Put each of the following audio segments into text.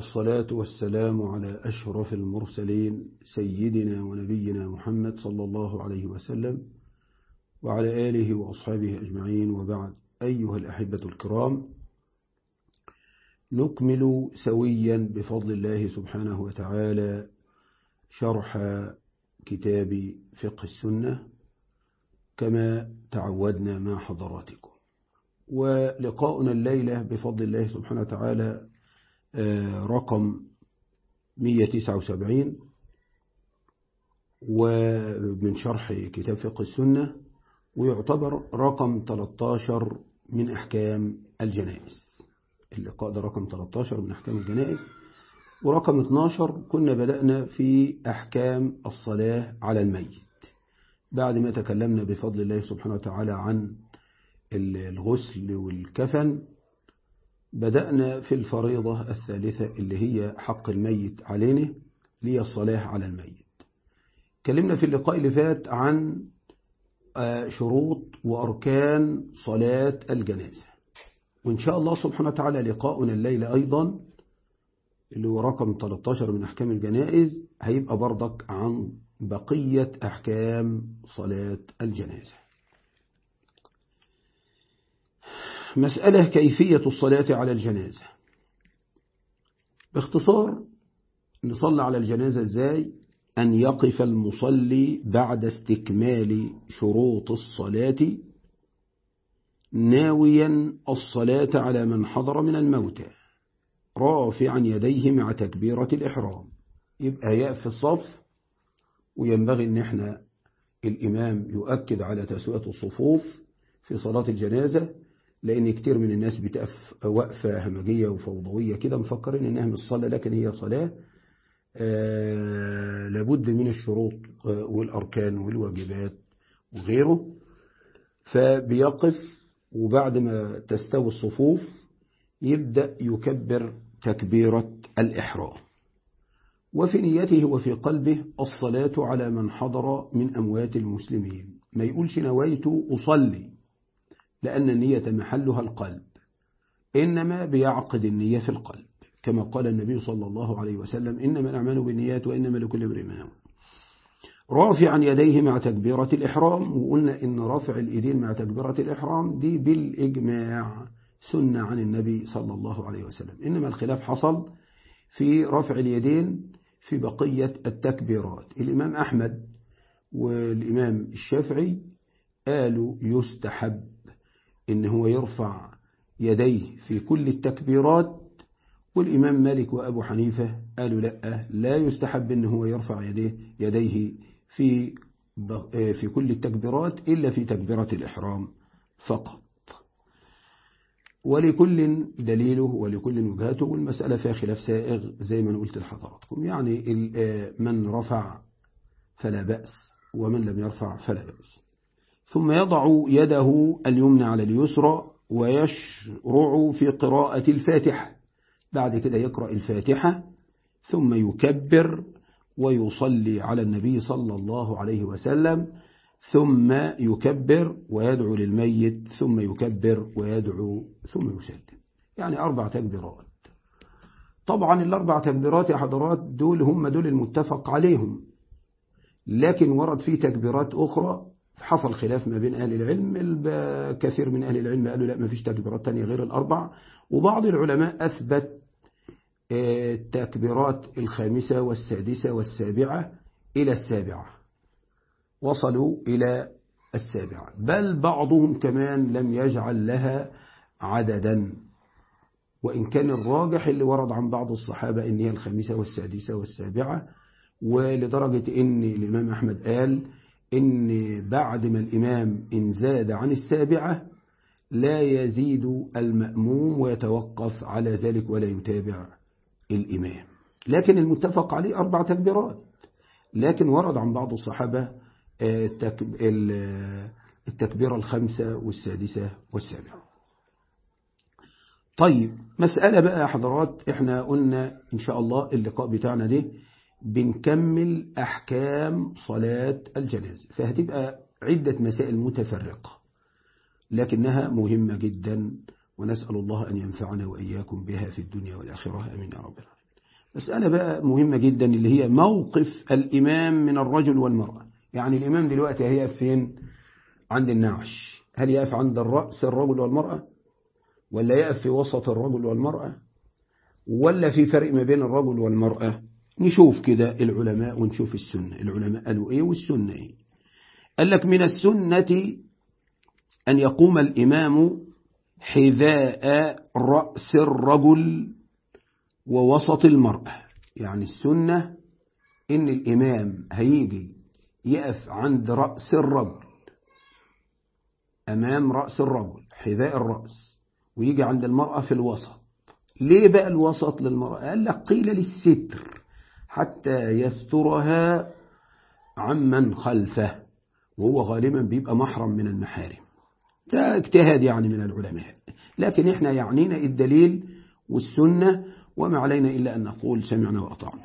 والصلاة والسلام على أشرف المرسلين سيدنا ونبينا محمد صلى الله عليه وسلم وعلى آله وأصحابه أجمعين وبعد أيها الأحبة الكرام نكمل سويا بفضل الله سبحانه وتعالى شرح كتاب فقه السنة كما تعودنا مع حضراتكم ولقاؤنا الليلة بفضل الله سبحانه وتعالى رقم 179 ومن شرح كتاب فقه السنة ويعتبر رقم 13 من أحكام الجنائز اللقاء ده رقم 13 من أحكام الجنائز ورقم 12 كنا بدأنا في أحكام الصلاة على الميت بعد ما تكلمنا بفضل الله سبحانه وتعالى عن الغسل والكفن بدأنا في الفريضة الثالثة اللي هي حق الميت علينا لي الصلاة على الميت كلمنا في اللقاء اللي فات عن شروط وأركان صلاة الجنازة وإن شاء الله سبحانه وتعالى لقاؤنا الليلة أيضا اللي هو رقم 13 من أحكام الجنائز هيبقى برضك عن بقية أحكام صلاة الجنازة مسألة كيفية الصلاة على الجنازة باختصار نصلي على الجنازة ازاي أن يقف المصلي بعد استكمال شروط الصلاة ناويا الصلاة على من حضر من الموتى رافعا يديه مع تكبيرة الإحرام يبقى يقف الصف وينبغي أن احنا الإمام يؤكد على تسوية الصفوف في صلاة الجنازة لأن كتير من الناس بتقف وقفة همجية وفوضوية كده مفكرين إنها مش صلاة لكن هي صلاة آه لابد من الشروط والأركان والواجبات وغيره فبيقف وبعد ما تستوي الصفوف يبدأ يكبر تكبيرة الإحرام وفي نيته وفي قلبه الصلاة على من حضر من أموات المسلمين ما يقولش نويت أصلي لأن النية محلها القلب إنما بيعقد النية في القلب كما قال النبي صلى الله عليه وسلم إنما الأعمال بالنيات وإنما لكل امرئ ما رافعا يديه مع تكبيرة الإحرام وقلنا إن رفع الإيدين مع تكبيرة الإحرام دي بالإجماع سنة عن النبي صلى الله عليه وسلم إنما الخلاف حصل في رفع اليدين في بقية التكبيرات الإمام أحمد والإمام الشافعي قالوا يستحب إن هو يرفع يديه في كل التكبيرات والإمام مالك وأبو حنيفة قالوا لا لا يستحب إن هو يرفع يديه يديه في في كل التكبيرات إلا في تكبيرة الإحرام فقط ولكل دليله ولكل وجهاته والمسألة فيها خلاف سائغ زي ما أنا قلت لحضراتكم يعني من رفع فلا بأس ومن لم يرفع فلا بأس ثم يضع يده اليمنى على اليسرى ويشرع في قراءة الفاتحة بعد كده يقرأ الفاتحة ثم يكبر ويصلي على النبي صلى الله عليه وسلم ثم يكبر ويدعو للميت ثم يكبر ويدعو ثم يسلم يعني أربع تكبيرات طبعا الأربع تكبيرات يا حضرات دول هم دول المتفق عليهم لكن ورد فيه تكبيرات أخرى حصل خلاف ما بين أهل العلم كثير من أهل العلم قالوا لا ما فيش تكبيرات تانية غير الأربع وبعض العلماء أثبت التكبيرات الخامسة والسادسة والسابعة إلى السابعة وصلوا إلى السابعة بل بعضهم كمان لم يجعل لها عددا وإن كان الراجح اللي ورد عن بعض الصحابة إن هي الخامسة والسادسة والسابعة ولدرجة إن الإمام أحمد قال إن بعد ما الإمام إن زاد عن السابعة لا يزيد المأموم ويتوقف على ذلك ولا يتابع الإمام لكن المتفق عليه أربع تكبيرات لكن ورد عن بعض الصحابة التكبيرة الخامسة والسادسة والسابعة طيب مسألة بقى يا حضرات احنا قلنا إن شاء الله اللقاء بتاعنا ده بنكمل أحكام صلاة الجنازة فهتبقى عدة مسائل متفرقة لكنها مهمة جدا ونسأل الله أن ينفعنا وإياكم بها في الدنيا والآخرة أمين يا رب العالمين مسألة بقى مهمة جدا اللي هي موقف الإمام من الرجل والمرأة يعني الإمام دلوقتي هيقف فين عند النعش هل يقف عند الرأس الرجل والمرأة ولا يقف في وسط الرجل والمرأة ولا في فرق ما بين الرجل والمرأة نشوف كده العلماء ونشوف السنة العلماء قالوا ايه والسنة ايه قال لك من السنة أن يقوم الإمام حذاء رأس الرجل ووسط المرأة يعني السنة إن الإمام هيجي يقف عند رأس الرجل أمام رأس الرجل حذاء الرأس ويجي عند المرأة في الوسط ليه بقى الوسط للمرأة قال لك قيل للستر حتى يسترها عمن خلفه وهو غالبا بيبقى محرم من المحارم ده اجتهاد يعني من العلماء لكن احنا يعنينا الدليل والسنة وما علينا إلا أن نقول سمعنا وأطعنا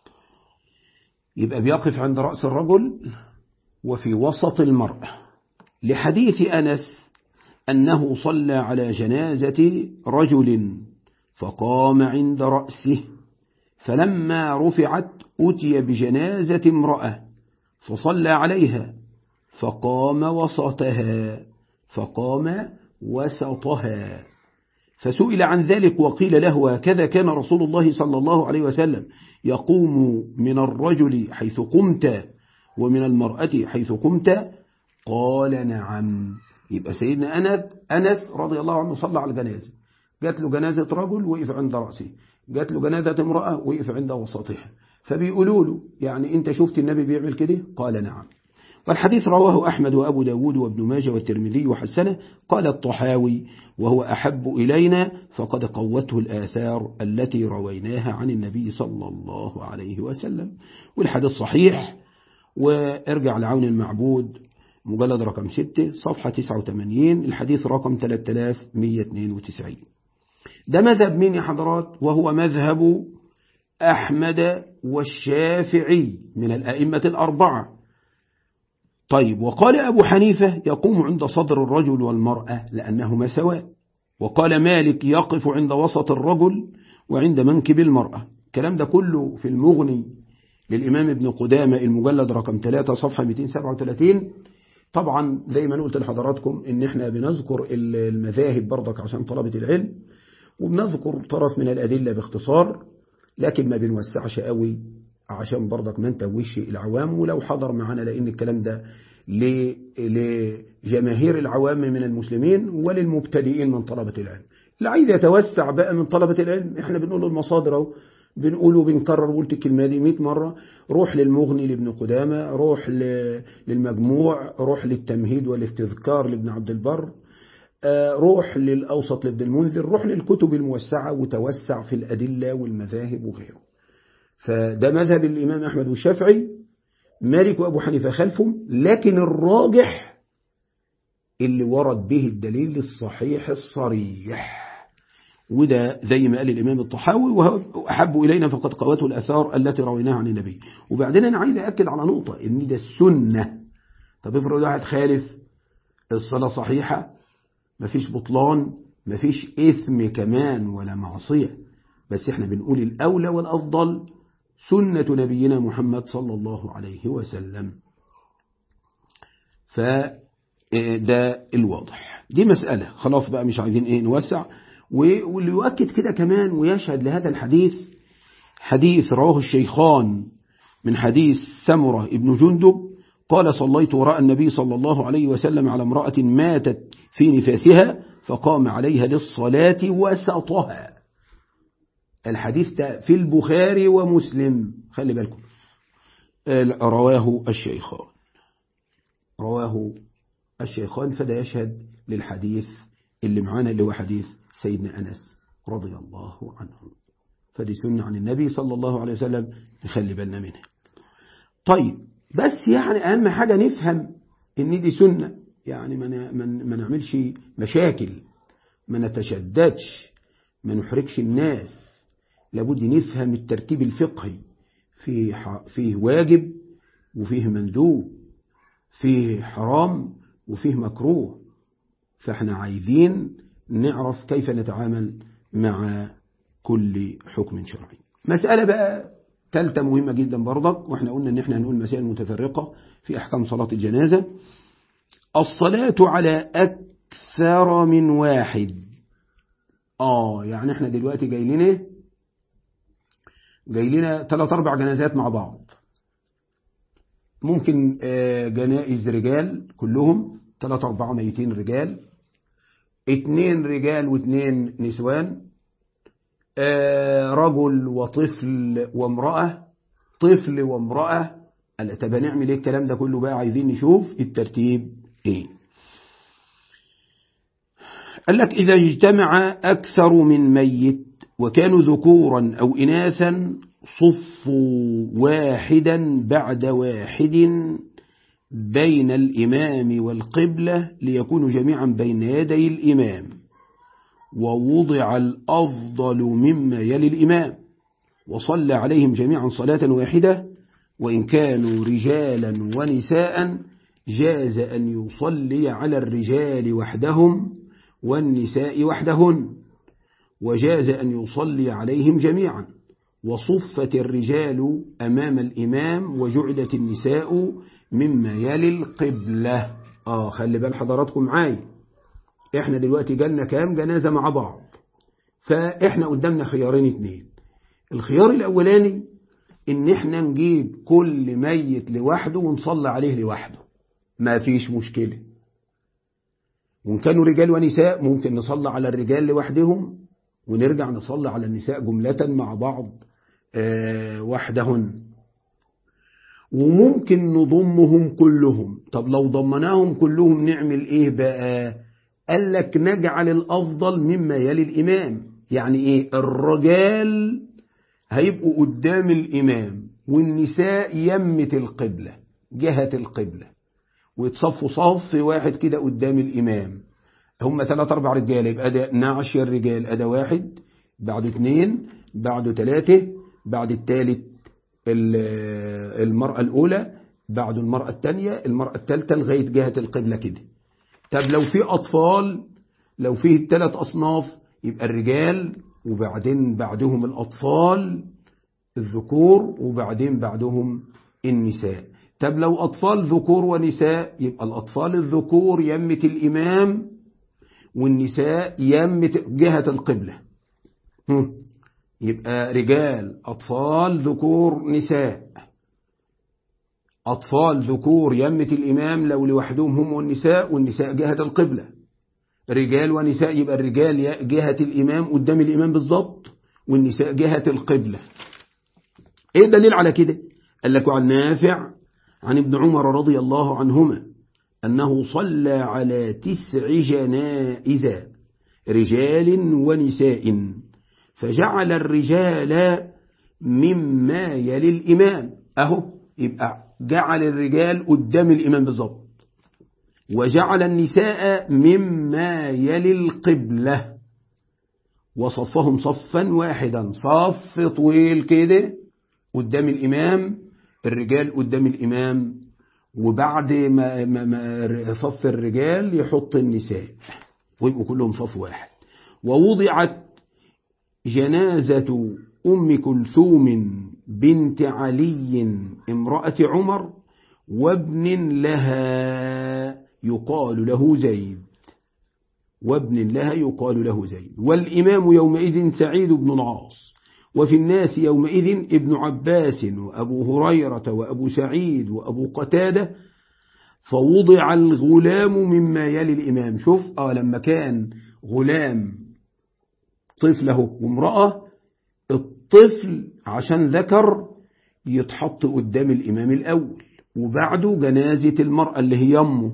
يبقى بيقف عند رأس الرجل وفي وسط المرأة لحديث أنس أنه صلى على جنازة رجل فقام عند رأسه فلما رفعت أتي بجنازة امرأة فصلى عليها فقام وسطها فقام وسطها فسئل عن ذلك وقيل له وهكذا كان رسول الله صلى الله عليه وسلم يقوم من الرجل حيث قمت ومن المرأة حيث قمت قال نعم يبقى سيدنا أنس, أنس رضي الله عنه صلى على الجنازة جات له جنازة رجل وقف عند رأسه جات له جنازة امرأة وقف عند وسطها فبيقولوا له يعني انت شفت النبي بيعمل كده قال نعم والحديث رواه أحمد وأبو داود وابن ماجه والترمذي وحسنه قال الطحاوي وهو أحب إلينا فقد قوته الآثار التي رويناها عن النبي صلى الله عليه وسلم والحديث صحيح وارجع لعون المعبود مجلد رقم 6 صفحة 89 الحديث رقم 3192 ده مذهب مين يا حضرات وهو مذهب أحمد والشافعي من الأئمة الأربعة طيب وقال أبو حنيفة يقوم عند صدر الرجل والمرأة لأنهما سواء وقال مالك يقف عند وسط الرجل وعند منكب المرأة الكلام ده كله في المغني للإمام ابن قدامة المجلد رقم 3 صفحة 237 طبعا زي ما قلت لحضراتكم ان احنا بنذكر المذاهب برضك عشان طلبة العلم وبنذكر طرف من الأدلة باختصار لكن ما بنوسعش قوي عشان برضك ما نتوش العوام ولو حضر معنا لأن الكلام ده لجماهير العوام من المسلمين وللمبتدئين من طلبة العلم اللي عايز يتوسع بقى من طلبة العلم احنا بنقول المصادر اهو بنقول وبنكرر قلت الكلمة دي 100 مرة روح للمغني لابن قدامة روح للمجموع روح للتمهيد والاستذكار لابن عبد البر روح للأوسط لابن المنذر روح للكتب الموسعة وتوسع في الأدلة والمذاهب وغيره فده مذهب الإمام أحمد والشافعي مالك وأبو حنيفة خلفهم لكن الراجح اللي ورد به الدليل الصحيح الصريح وده زي ما قال الإمام الطحاوي وهو أحب إلينا فقد قوته الأثار التي رويناها عن النبي وبعدين أنا عايز أأكد على نقطة إن ده السنة طب افرض واحد خالف الصلاة صحيحة مفيش بطلان مفيش إثم كمان ولا معصية بس احنا بنقول الأولى والأفضل سنة نبينا محمد صلى الله عليه وسلم فده الواضح دي مسألة خلاص بقى مش عايزين ايه نوسع واللي يؤكد كده كمان ويشهد لهذا الحديث حديث رواه الشيخان من حديث سمرة ابن جندب قال صليت وراء النبي صلى الله عليه وسلم على امرأة ماتت في نفاسها فقام عليها للصلاة وسطها الحديث ده في البخاري ومسلم خلي بالكم رواه الشيخان رواه الشيخان فده يشهد للحديث اللي معانا اللي هو حديث سيدنا أنس رضي الله عنه فدي سنة عن النبي صلى الله عليه وسلم نخلي بالنا منها طيب بس يعني أهم حاجة نفهم إن دي سنة يعني ما ما نعملش مشاكل ما نتشددش ما نحرجش الناس لابد نفهم الترتيب الفقهي فيه فيه واجب وفيه مندوب فيه حرام وفيه مكروه فاحنا عايزين نعرف كيف نتعامل مع كل حكم شرعي مسألة بقى ثالثة مهمة جدا برضك واحنا قلنا ان احنا هنقول مسائل متفرقة في احكام صلاة الجنازة الصلاة على اكثر من واحد اه يعني احنا دلوقتي جاي لنا جاي لنا ثلاث اربع جنازات مع بعض ممكن جنائز رجال كلهم ثلاثة أربعة ميتين رجال اتنين رجال واتنين نسوان رجل وطفل وامرأة طفل وامرأة قال طب هنعمل ايه الكلام ده كله بقى عايزين نشوف الترتيب ايه قال لك إذا اجتمع أكثر من ميت وكانوا ذكورا أو إناثا صفوا واحدا بعد واحد بين الإمام والقبلة ليكونوا جميعا بين يدي الإمام ووضع الأفضل مما يلي الإمام وصلى عليهم جميعا صلاة واحدة وإن كانوا رجالا ونساء جاز أن يصلي على الرجال وحدهم والنساء وحدهن وجاز أن يصلي عليهم جميعا وصفت الرجال أمام الإمام وجعلت النساء مما يلي القبلة آه خلي بال حضراتكم معايا إحنا دلوقتي جالنا كام جنازة مع بعض فإحنا قدامنا خيارين اتنين الخيار الأولاني إن إحنا نجيب كل ميت لوحده ونصلي عليه لوحده ما فيش مشكلة وإن كانوا رجال ونساء ممكن نصلي على الرجال لوحدهم ونرجع نصلي على النساء جملة مع بعض آه وحدهن وممكن نضمهم كلهم طب لو ضمناهم كلهم نعمل ايه بقى قال لك نجعل الافضل مما يلي الامام يعني ايه الرجال هيبقوا قدام الامام والنساء يمة القبلة جهة القبلة ويتصفوا صف واحد كده قدام الامام هم ثلاث اربع رجال يبقى ده نعشر رجال ادى واحد بعد اثنين بعد ثلاثة بعد الثالث المرأة الأولى بعد المرأة الثانية المرأة الثالثة لغاية جهة القبلة كده طب لو في أطفال لو فيه ثلاث أصناف يبقى الرجال وبعدين بعدهم الأطفال الذكور وبعدين بعدهم النساء طب لو أطفال ذكور ونساء يبقى الأطفال الذكور يمة الإمام والنساء يمة جهة القبلة يبقى رجال أطفال ذكور نساء أطفال ذكور يمة الإمام لو لوحدهم هم والنساء والنساء جهة القبلة رجال ونساء يبقى الرجال جهة الإمام قدام الإمام بالضبط والنساء جهة القبلة إيه الدليل على كده قال لك عن نافع عن ابن عمر رضي الله عنهما أنه صلى على تسع جنائز رجال ونساء فجعل الرجال مما يلي الإمام أهو يبقى جعل الرجال قدام الإمام بالضبط وجعل النساء مما يلي القبلة وصفهم صفا واحدا صف طويل كده قدام الإمام الرجال قدام الإمام وبعد ما, ما, ما صف الرجال يحط النساء ويبقوا كلهم صف واحد ووضعت جنازة أم كلثوم بنت علي امرأة عمر وابن لها يقال له زيد وابن لها يقال له زيد والإمام يومئذ سعيد بن العاص وفي الناس يومئذ ابن عباس وأبو هريرة وأبو سعيد وأبو قتادة فوضع الغلام مما يلي الإمام شوف آه لما كان غلام طفله وامرأة الطفل عشان ذكر يتحط قدام الإمام الأول وبعده جنازة المرأة اللي هي أمه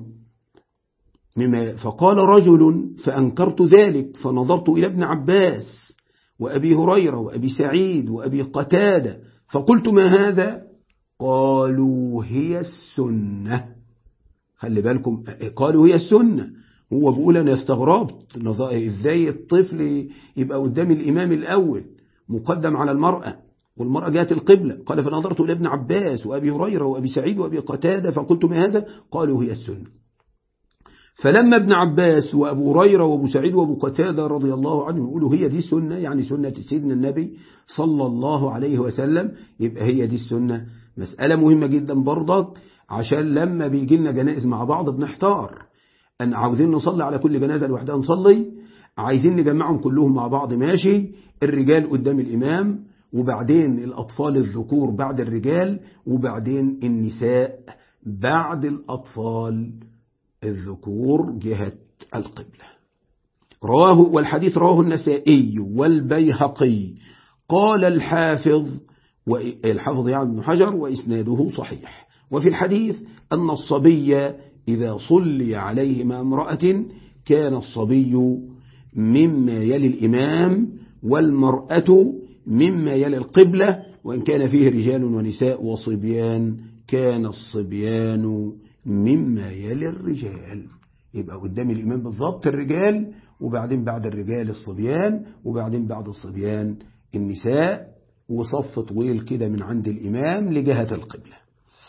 فقال رجل فأنكرت ذلك فنظرت إلى ابن عباس وأبي هريرة وأبي سعيد وأبي قتادة فقلت ما هذا قالوا هي السنة خلي بالكم قالوا هي السنة هو بيقول أنا استغربت إزاي الطفل يبقى قدام الإمام الأول مقدم على المرأة والمرأة جاءت القبلة قال فنظرت إلى ابن عباس وأبي هريرة وأبي سعيد وأبي قتادة فقلت ما هذا قالوا هي السنة فلما ابن عباس وأبو هريرة وأبو سعيد وأبو قتادة رضي الله عنهم يقولوا هي دي السنة يعني سنة سيدنا النبي صلى الله عليه وسلم يبقى هي دي السنة مسألة مهمة جدا برضك عشان لما بيجي لنا جنائز مع بعض بنحتار أن عاوزين نصلي على كل جنازة لوحدها نصلي عايزين نجمعهم كلهم مع بعض ماشي الرجال قدام الإمام وبعدين الأطفال الذكور بعد الرجال وبعدين النساء بعد الأطفال الذكور جهة القبلة رواه والحديث رواه النسائي والبيهقي قال الحافظ والحافظ يعني ابن حجر وإسناده صحيح وفي الحديث أن الصبي إذا صلي عليه مع امرأة كان الصبي مما يلي الإمام والمرأة مما يلي القبلة وإن كان فيه رجال ونساء وصبيان كان الصبيان مما يلي الرجال يبقى قدام الإمام بالضبط الرجال وبعدين بعد الرجال الصبيان وبعدين بعد الصبيان النساء وصف طويل كده من عند الإمام لجهة القبلة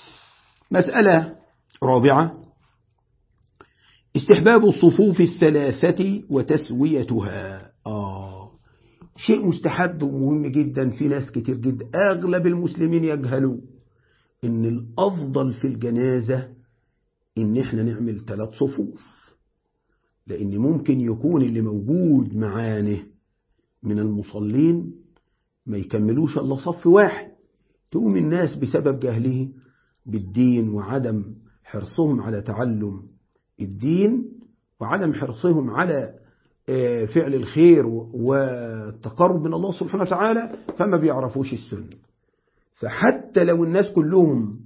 مسألة رابعة استحباب الصفوف الثلاثة وتسويتها آه شيء مستحب ومهم جدا في ناس كتير جدا أغلب المسلمين يجهلوا إن الأفضل في الجنازة إن إحنا نعمل ثلاث صفوف لأن ممكن يكون اللي موجود معانه من المصلين ما يكملوش إلا صف واحد تقوم الناس بسبب جهله بالدين وعدم حرصهم على تعلم الدين وعدم حرصهم على فعل الخير والتقرب من الله سبحانه وتعالى فما بيعرفوش السنة فحتى لو الناس كلهم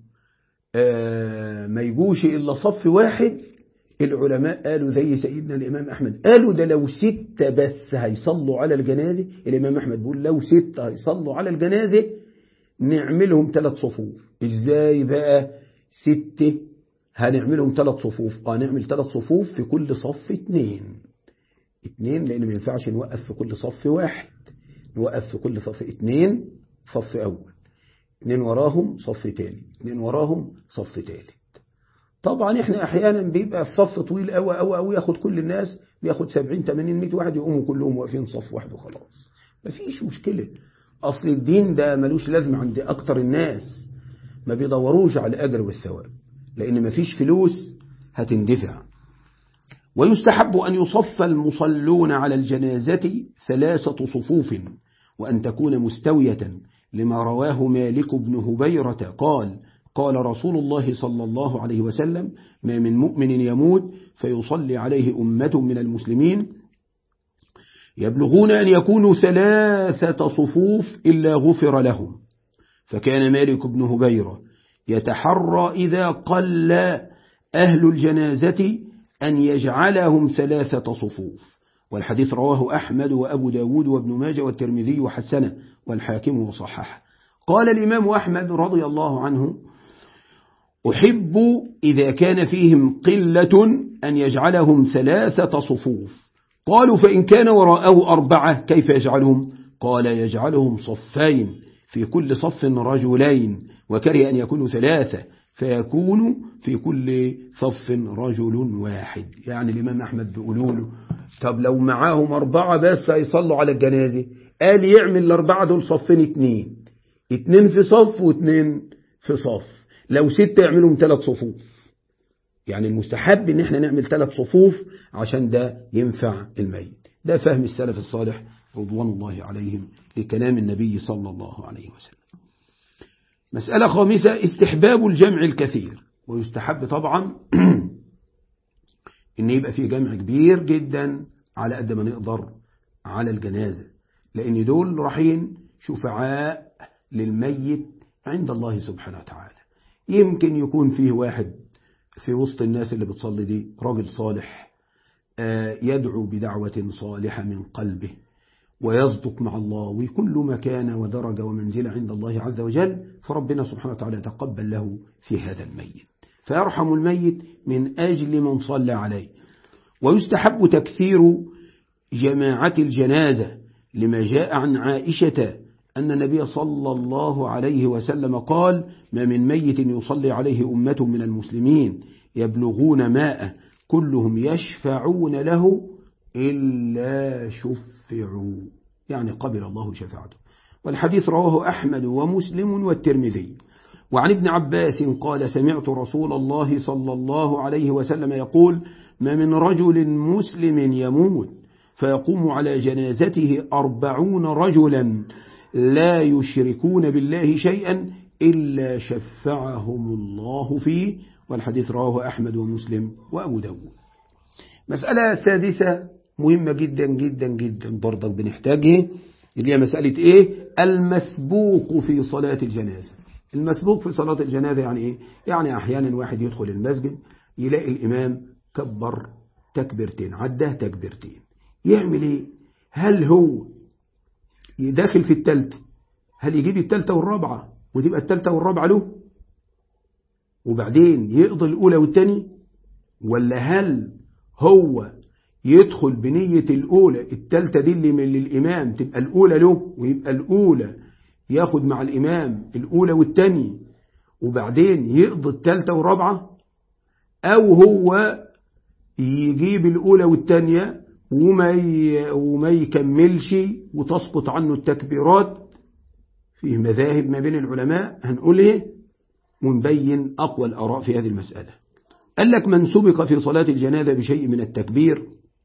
ما يجوش إلا صف واحد العلماء قالوا زي سيدنا الإمام أحمد قالوا ده لو ستة بس هيصلوا على الجنازة الإمام أحمد بيقول لو ستة هيصلوا على الجنازة نعملهم ثلاث صفوف إزاي بقى ستة هنعملهم ثلاث صفوف اه نعمل ثلاث صفوف في كل صف اتنين اتنين لأن ما ينفعش نوقف في كل صف واحد نوقف في كل صف اتنين صف أول اتنين وراهم صف تاني اتنين وراهم صف تالت طبعا احنا احيانا بيبقى الصف طويل قوي قوي قوي ياخد كل الناس بياخد 70 80 100 واحد يقوموا كلهم واقفين صف واحد وخلاص مفيش مشكلة اصل الدين ده ملوش لازمه عند اكتر الناس ما بيدوروش على الاجر والثواب لان مفيش فلوس هتندفع ويستحب أن يصف المصلون على الجنازة ثلاثة صفوف وأن تكون مستوية لما رواه مالك بن هبيرة قال قال رسول الله صلى الله عليه وسلم ما من مؤمن يموت فيصلي عليه أمة من المسلمين يبلغون أن يكونوا ثلاثة صفوف إلا غفر لهم فكان مالك بن هبيرة يتحرى إذا قل أهل الجنازة أن يجعلهم ثلاثة صفوف والحديث رواه أحمد وأبو داود وابن ماجه والترمذي وحسنه والحاكم وصححه قال الإمام أحمد رضي الله عنه أحب إذا كان فيهم قلة أن يجعلهم ثلاثة صفوف قالوا فإن كان وراءه أربعة كيف يجعلهم قال يجعلهم صفين في كل صف رجلين وكره أن يكونوا ثلاثة فيكون في كل صف رجل واحد يعني الإمام أحمد بيقولوا له طب لو معاهم أربعة بس هيصلوا على الجنازة قال يعمل الأربعة دول صفين اتنين اتنين في صف واتنين في صف لو ستة يعملهم ثلاث صفوف يعني المستحب ان احنا نعمل ثلاث صفوف عشان ده ينفع الميت ده فهم السلف الصالح رضوان الله عليهم لكلام النبي صلى الله عليه وسلم مسألة خامسة استحباب الجمع الكثير ويستحب طبعا ان يبقى في جمع كبير جدا على قد ما نقدر على الجنازة لان دول رايحين شفعاء للميت عند الله سبحانه وتعالى يمكن يكون فيه واحد في وسط الناس اللي بتصلي دي راجل صالح يدعو بدعوة صالحة من قلبه ويصدق مع الله وكل مكان ودرجة ومنزلة عند الله عز وجل فربنا سبحانه وتعالى يتقبل له في هذا الميت فيرحم الميت من أجل من صلى عليه ويستحب تكثير جماعة الجنازة لما جاء عن عائشة أن النبي صلى الله عليه وسلم قال ما من ميت يصلي عليه أمة من المسلمين يبلغون ماء كلهم يشفعون له إلا شفعوا يعني قبل الله شفاعته والحديث رواه أحمد ومسلم والترمذي وعن ابن عباس قال سمعت رسول الله صلى الله عليه وسلم يقول ما من رجل مسلم يموت فيقوم على جنازته أربعون رجلا لا يشركون بالله شيئا إلا شفعهم الله فيه والحديث رواه أحمد ومسلم وأبو داود مسألة سادسة مهمة جدا جدا جدا برضك بنحتاجها اللي هي مسألة إيه المسبوق في صلاة الجنازة المسبوق في صلاة الجنازة يعني إيه يعني أحيانا واحد يدخل المسجد يلاقي الإمام كبر تكبيرتين عده تكبيرتين يعمل إيه هل هو يداخل في التالتة هل يجيب التالتة والرابعة وتبقى التالتة والرابعة له وبعدين يقضي الأولى والتاني ولا هل هو يدخل بنية الأولى التالتة دي اللي من الإمام تبقى الأولى له ويبقى الأولى ياخد مع الإمام الأولى والتانية وبعدين يقضي التالتة والرابعة أو هو يجيب الأولى والتانية وما وما يكملش وتسقط عنه التكبيرات فيه مذاهب ما بين العلماء هنقول ايه ونبين أقوى الآراء في هذه المسألة قال لك من سبق في صلاة الجنازة بشيء من التكبير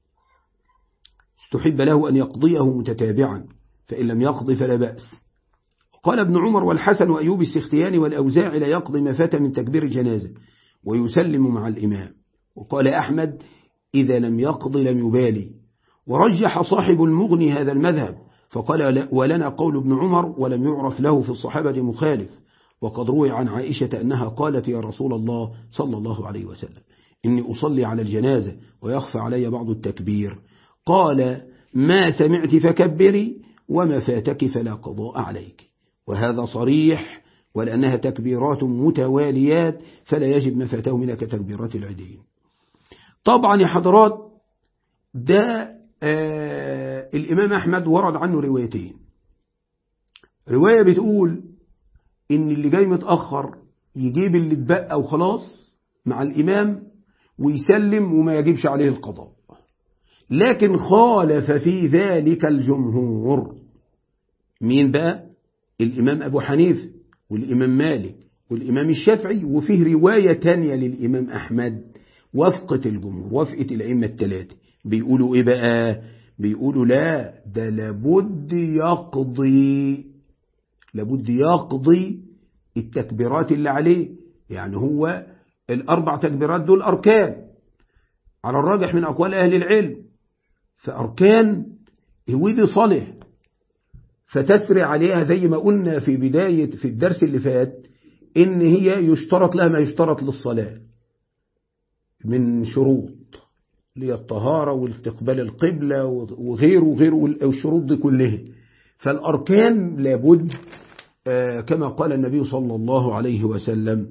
استحب له أن يقضيه متتابعا فإن لم يقضي فلا بأس قال ابن عمر والحسن وأيوب السختياني والأوزاع لا يقضي ما فات من تكبير الجنازة ويسلم مع الإمام وقال أحمد إذا لم يقضي لم يبالي ورجح صاحب المغني هذا المذهب فقال ولنا قول ابن عمر ولم يعرف له في الصحابة مخالف وقد روي عن عائشة أنها قالت يا رسول الله صلى الله عليه وسلم إني أصلي على الجنازة ويخفى علي بعض التكبير قال ما سمعت فكبري وما فاتك فلا قضاء عليك وهذا صريح ولأنها تكبيرات متواليات فلا يجب ما فاته منها كتكبيرات العيدين طبعا يا حضرات ده آه الإمام أحمد ورد عنه روايتين رواية بتقول إن اللي جاي متأخر يجيب اللي اتبقى وخلاص مع الإمام ويسلم وما يجيبش عليه القضاء لكن خالف في ذلك الجمهور مين بقى الإمام أبو حنيفة والإمام مالك والإمام الشافعي وفيه رواية تانية للإمام أحمد وفقة الجمهور وفقة الأئمة الثلاثة بيقولوا إيه بقى بيقولوا لا ده لابد يقضي لابد يقضي التكبيرات اللي عليه يعني هو الأربع تكبيرات دول أركان على الراجح من أقوال أهل العلم فأركان ودي صالح فتسري عليها زي ما قلنا في بداية في الدرس اللي فات إن هي يشترط لها ما يشترط للصلاة من شروط اللي هي الطهارة والاستقبال القبلة وغيره وغيره والشروط دي كلها فالأركان لابد كما قال النبي صلى الله عليه وسلم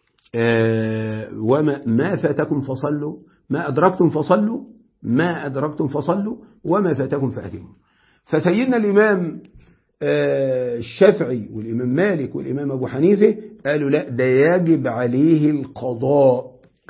وما ما فاتكم فصلوا ما أدركتم فصلوا ما أدركتم فصلوا وما فاتكم فأتموا فسيدنا الإمام الشافعي والإمام مالك والإمام أبو حنيفة قالوا لا ده يجب عليه القضاء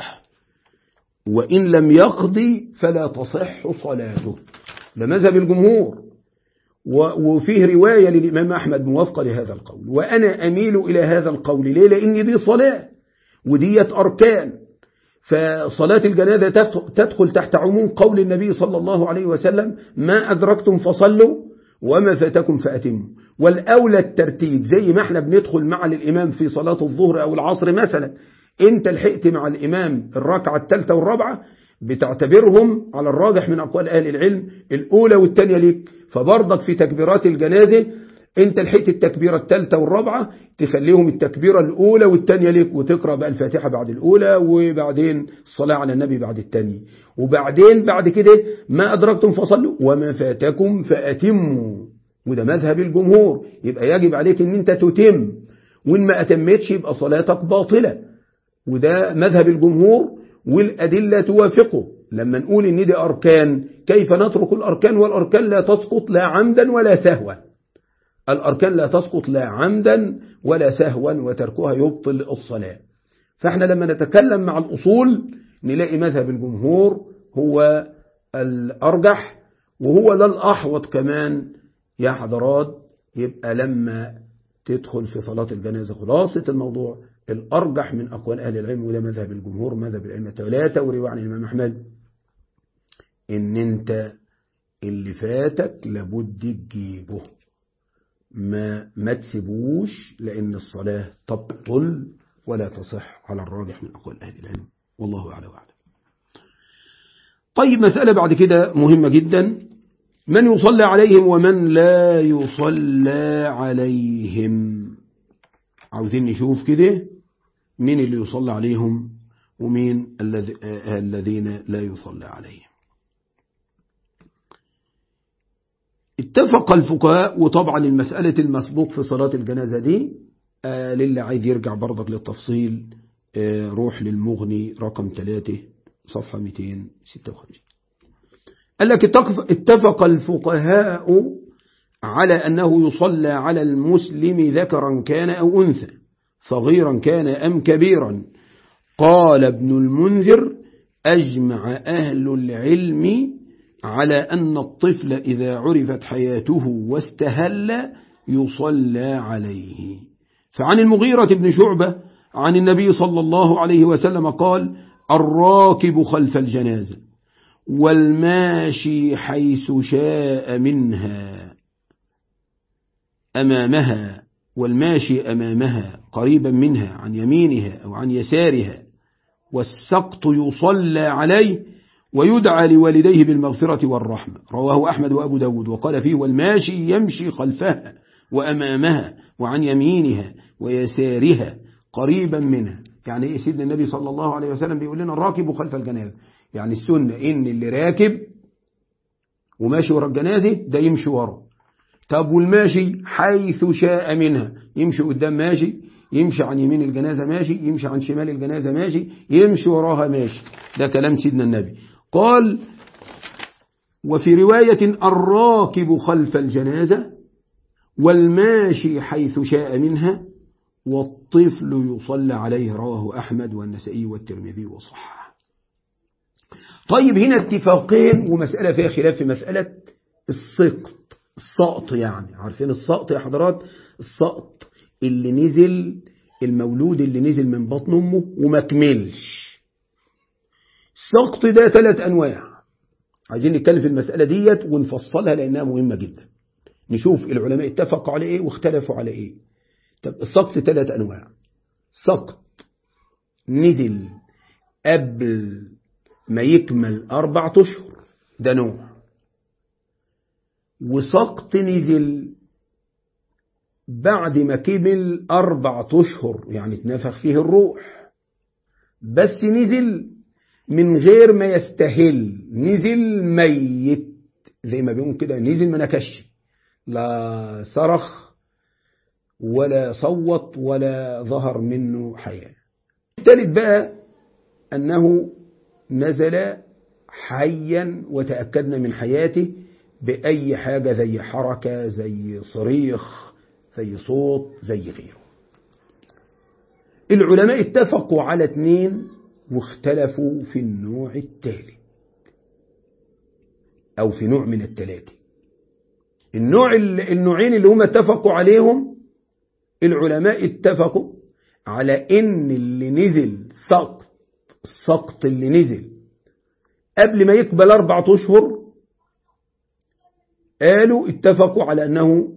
وإن لم يقضي فلا تصح صلاته ده مذهب الجمهور وفيه رواية للإمام أحمد موافقة لهذا القول وأنا أميل إلى هذا القول ليه لأن دي صلاة وديت أركان فصلاة الجنازة تدخل تحت عموم قول النبي صلى الله عليه وسلم ما أدركتم فصلوا وما فاتكم فأتموا والأولى الترتيب زي ما احنا بندخل مع الإمام في صلاة الظهر أو العصر مثلا انت لحقت مع الإمام الركعة الثالثة والرابعة بتعتبرهم على الراجح من أقوال أهل العلم الأولى والثانية ليك فبرضك في تكبيرات الجنازة انت لحقت التكبيرة الثالثة والرابعة تخليهم التكبيرة الأولى والثانية ليك وتقرأ بقى الفاتحة بعد الأولى وبعدين الصلاة على النبي بعد الثانية وبعدين بعد كده ما أدركتم فصلوا وما فاتكم فأتموا وده مذهب الجمهور يبقى يجب عليك ان انت تتم وان ما أتمتش يبقى صلاتك باطلة وده مذهب الجمهور والأدلة توافقه لما نقول ان دي أركان كيف نترك الأركان والأركان لا تسقط لا عمدا ولا سهوا الأركان لا تسقط لا عمدا ولا سهوا وتركها يبطل الصلاة فاحنا لما نتكلم مع الأصول نلاقي مذهب الجمهور هو الأرجح وهو ده الأحوط كمان يا حضرات يبقى لما تدخل في صلاة الجنازة خلاصة الموضوع الأرجح من أقوال أهل العلم وده مذهب الجمهور مذهب الأئمة الثلاثة ورواية عن الإمام أحمد إن أنت اللي فاتك لابد تجيبه ما ما تسيبوش لأن الصلاة تبطل ولا تصح على الراجح من أقوال أهل العلم والله أعلى وأعلم طيب مسألة بعد كده مهمة جدا من يصلى عليهم ومن لا يصلى عليهم عاوزين نشوف كده مين اللي يصلى عليهم ومين الذين لا يصلى عليهم اتفق الفقهاء وطبعا المسألة المسبوق في صلاة الجنازة دي آه للي عايز يرجع برضك للتفصيل آه روح للمغني رقم 3 صفحة 256 قال لك اتفق الفقهاء على أنه يصلى على المسلم ذكرا كان أو أنثى صغيرا كان أم كبيرا قال ابن المنذر أجمع أهل العلم على أن الطفل إذا عرفت حياته واستهل يصلى عليه فعن المغيرة بن شعبة عن النبي صلى الله عليه وسلم قال الراكب خلف الجنازة والماشي حيث شاء منها أمامها والماشي أمامها قريبا منها عن يمينها أو عن يسارها والسقط يصلى عليه ويدعى لوالديه بالمغفرة والرحمة رواه أحمد وأبو داود وقال فيه والماشي يمشي خلفها وأمامها وعن يمينها ويسارها قريبا منها يعني إيه سيدنا النبي صلى الله عليه وسلم بيقول لنا الراكب خلف الجنازة يعني السنة إن اللي راكب وماشي ورا الجنازة ده يمشي ورا طب والماشي حيث شاء منها يمشي قدام ماشي يمشي عن يمين الجنازة ماشي يمشي عن شمال الجنازة ماشي يمشي وراها ماشي ده كلام سيدنا النبي قال وفي رواية الراكب خلف الجنازة والماشي حيث شاء منها والطفل يصلى عليه رواه أحمد والنسائي والترمذي وصححه طيب هنا اتفاقين ومسألة فيها خلاف في مسألة السقط السقط يعني عارفين السقط يا حضرات السقط اللي نزل المولود اللي نزل من بطن أمه وما كملش السقط ده ثلاث أنواع عايزين نتكلم في المسألة ديت ونفصلها لأنها مهمة جدا نشوف العلماء اتفقوا على إيه واختلفوا على إيه طب السقط ثلاث أنواع سقط نزل قبل ما يكمل أربعة أشهر ده نوع وسقط نزل بعد ما كمل أربعة أشهر يعني اتنفخ فيه الروح بس نزل من غير ما يستهل نزل ميت زي ما بيقول كده نزل ما نكش لا صرخ ولا صوت ولا ظهر منه حياة الثالث بقى أنه نزل حيا وتأكدنا من حياته بأي حاجة زي حركة زي صريخ زي صوت زي غيره العلماء اتفقوا على اثنين واختلفوا في النوع الثالث أو في نوع من الثلاثة النوع النوعين اللي هم اتفقوا عليهم العلماء اتفقوا على ان اللي نزل سقط السقط اللي نزل قبل ما يقبل أربعة أشهر قالوا اتفقوا على أنه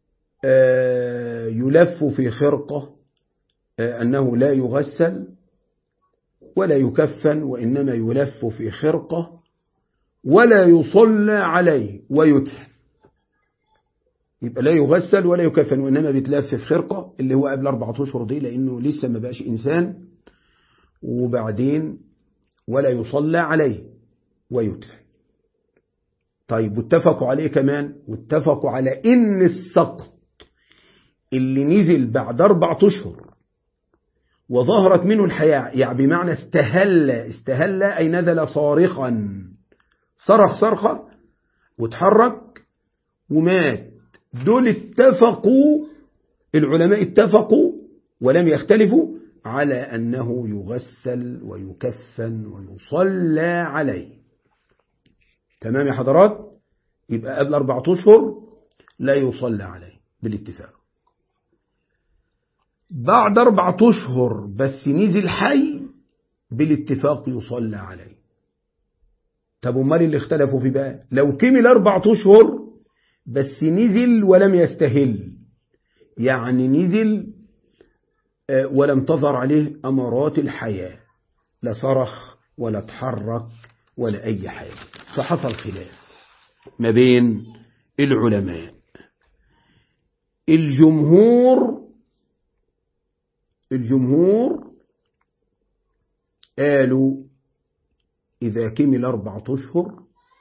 يلف في خرقة أنه لا يغسل ولا يكفن وإنما يلف في خرقة ولا يصلى عليه ويدفن يبقى لا يغسل ولا يكفن وإنما بيتلف في خرقة اللي هو قبل أربعة أشهر دي لأنه لسه ما بقاش إنسان وبعدين ولا يصلى عليه ويدفن طيب واتفقوا عليه كمان واتفقوا على إن السقط اللي نزل بعد أربعة أشهر وظهرت منه الحياة يعني بمعنى استهل استهل أي نزل صارخا صرخ صرخة وتحرك ومات دول اتفقوا العلماء اتفقوا ولم يختلفوا على أنه يغسل ويكفن ويصلى عليه تمام يا حضرات يبقى قبل أربعة أشهر لا يصلى عليه بالاتفاق بعد أربعة أشهر بس نزل حي بالاتفاق يصلى عليه طب امال اللي اختلفوا في بقى لو كمل أربعة أشهر بس نزل ولم يستهل يعني نزل ولم تظهر عليه أمارات الحياة لا صرخ ولا تحرك ولا أي حاجة فحصل خلاف ما بين العلماء الجمهور الجمهور قالوا إذا كمل أربعة أشهر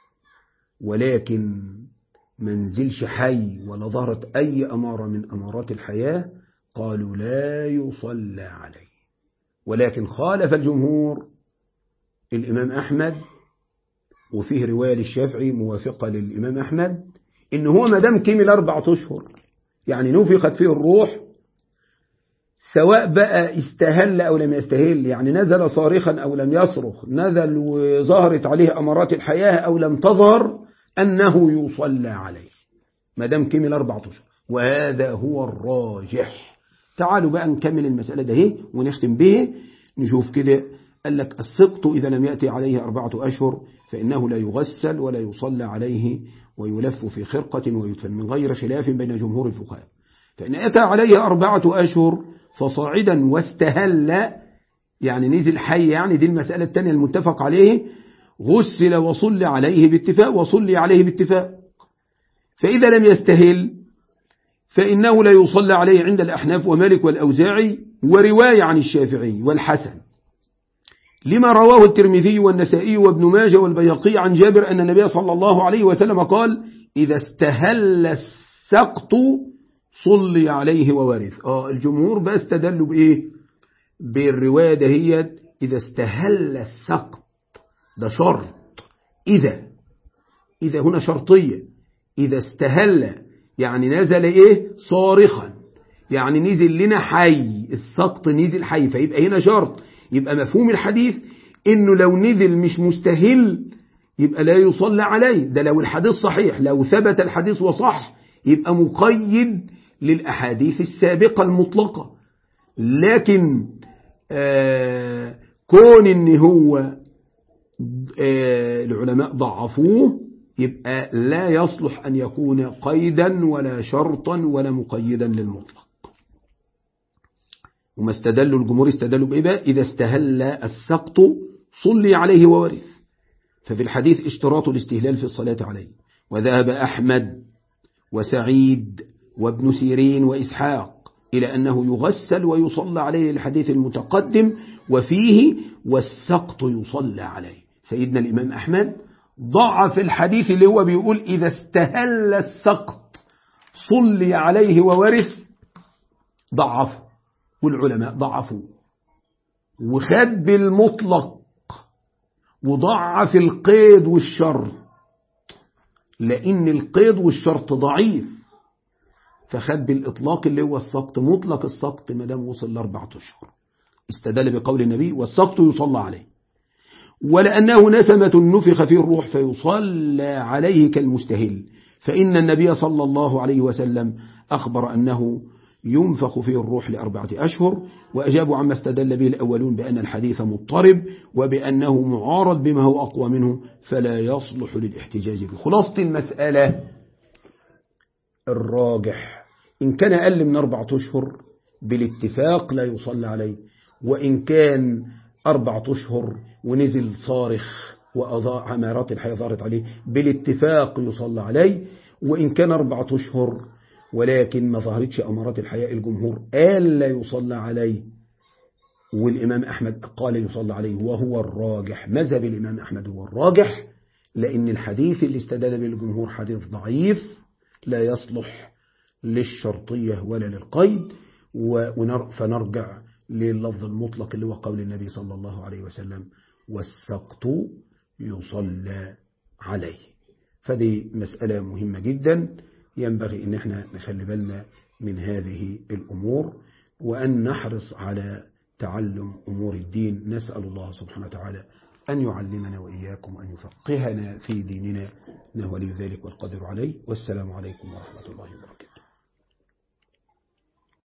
ولكن منزلش حي ولا ظهرت أي أمارة من أمارات الحياة قالوا لا يصلى عليه ولكن خالف الجمهور الإمام أحمد وفيه رواية للشافعي موافقة للإمام أحمد إن هو مدام كمل أربعة أشهر يعني نفخت فيه الروح سواء بقى استهل أو لم يستهل يعني نزل صارخا أو لم يصرخ نزل وظهرت عليه أمارات الحياة أو لم تظهر أنه يصلى عليه ما دام كمل أربعة أشهر وهذا هو الراجح تعالوا بقى نكمل المسألة ده هي ونختم به نشوف كده قال لك السقط إذا لم يأتي عليه أربعة أشهر فإنه لا يغسل ولا يصلى عليه ويلف في خرقة ويدفن من غير خلاف بين جمهور الفقهاء فإن أتى عليه أربعة أشهر فصاعدا واستهل يعني نزل حي يعني دي المسألة الثانية المتفق عليه غسل وصلي عليه باتفاق وصلي عليه باتفاق فإذا لم يستهل فإنه لا يصلى عليه عند الأحناف ومالك والأوزاعي ورواية عن الشافعي والحسن لما رواه الترمذي والنسائي وابن ماجه والبيقي عن جابر أن النبي صلى الله عليه وسلم قال إذا استهل السقط صلي عليه وورث آه الجمهور بقى استدلوا بإيه بالرواية دهيت إذا استهل السقط ده شرط إذا إذا هنا شرطية إذا استهل يعني نزل إيه صارخا يعني نزل لنا حي السقط نزل حي فيبقى هنا شرط يبقى مفهوم الحديث إنه لو نزل مش مستهل يبقى لا يصلى عليه ده لو الحديث صحيح لو ثبت الحديث وصح يبقى مقيد للأحاديث السابقة المطلقة لكن آه كون ان هو آه العلماء ضعفوه يبقى لا يصلح أن يكون قيدا ولا شرطا ولا مقيدا للمطلق وما استدلوا الجمهور استدلوا بإيه بقى إذا استهل السقط صلي عليه وورث ففي الحديث اشتراط الاستهلال في الصلاة عليه وذهب أحمد وسعيد وابن سيرين وإسحاق إلى أنه يغسل ويصلى عليه الحديث المتقدم وفيه والسقط يصلى عليه سيدنا الإمام أحمد ضعف الحديث اللي هو بيقول إذا استهل السقط صلي عليه وورث ضعفه والعلماء ضعفوا وخد بالمطلق وضعف القيد والشرط لأن القيد والشرط ضعيف فخد بالإطلاق اللي هو السقط مطلق السقط ما دام وصل لأربعة أشهر استدل بقول النبي والسقط يصلى عليه ولأنه نسمة نفخ فيه الروح فيصلى عليه كالمستهل فإن النبي صلى الله عليه وسلم أخبر أنه ينفخ فيه الروح لأربعة أشهر وأجابوا عما استدل به الأولون بأن الحديث مضطرب وبأنه معارض بما هو أقوى منه فلا يصلح للاحتجاج به خلاصة المسألة الراجح إن كان أقل من أربعة أشهر بالاتفاق لا يصلى عليه وإن كان أربعة أشهر ونزل صارخ وأضاء عمارات الحياة ظهرت عليه بالاتفاق يصلى عليه وإن كان أربعة أشهر ولكن ما ظهرتش أمارات الحياة الجمهور قال لا يصلى عليه والإمام أحمد قال يصلى عليه وهو الراجح مذهب الإمام أحمد هو الراجح لأن الحديث اللي استدل به الجمهور حديث ضعيف لا يصلح للشرطية ولا للقيد فنرجع لللفظ المطلق اللي هو قول النبي صلى الله عليه وسلم والسقط يصلى عليه فدي مسألة مهمة جدا ينبغي ان احنا نخلي بالنا من هذه الأمور وأن نحرص على تعلم أمور الدين نسأل الله سبحانه وتعالى أن يعلمنا وإياكم أن يفقهنا في ديننا إنه ولي ذلك والقدر عليه والسلام عليكم ورحمة الله وبركاته